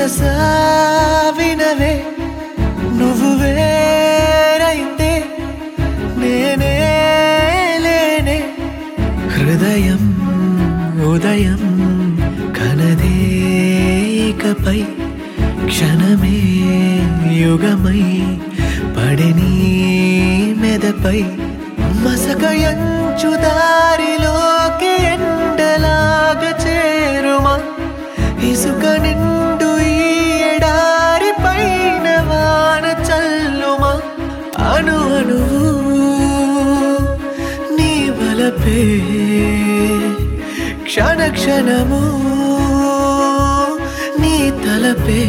మనసా వినవే నువ్వు వేరైతే నేనే లేనే హృదయం ఉదయం కనదే ఇకపై క్షణమే యుగమై పడిని మెదపై మసక ఎంచు దారిలోకి ఎండలాగ చేరుమా ఇసుక నిండు ఈ ఎడారి పైన వాన చల్లుమా అను అణువు నీ వలపే క్షణ క్షణము నీ తలపే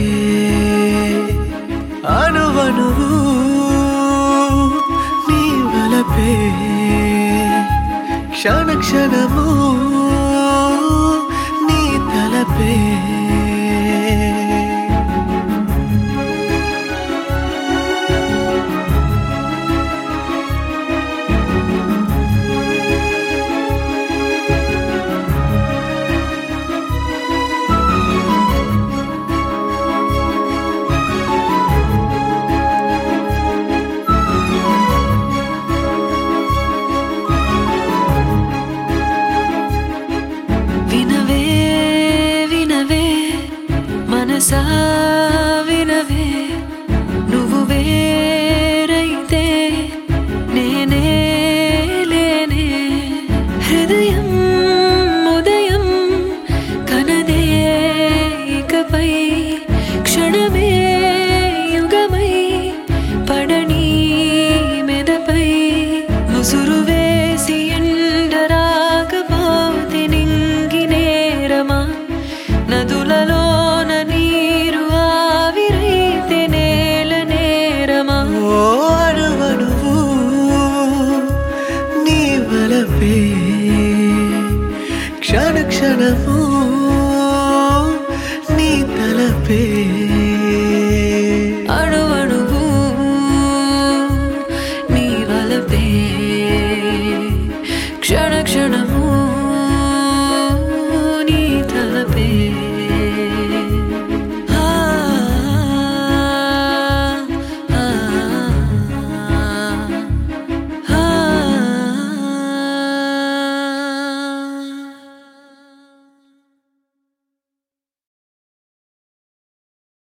అనువనువు నీ వలపే క్షణ క్షణము నీ తలపే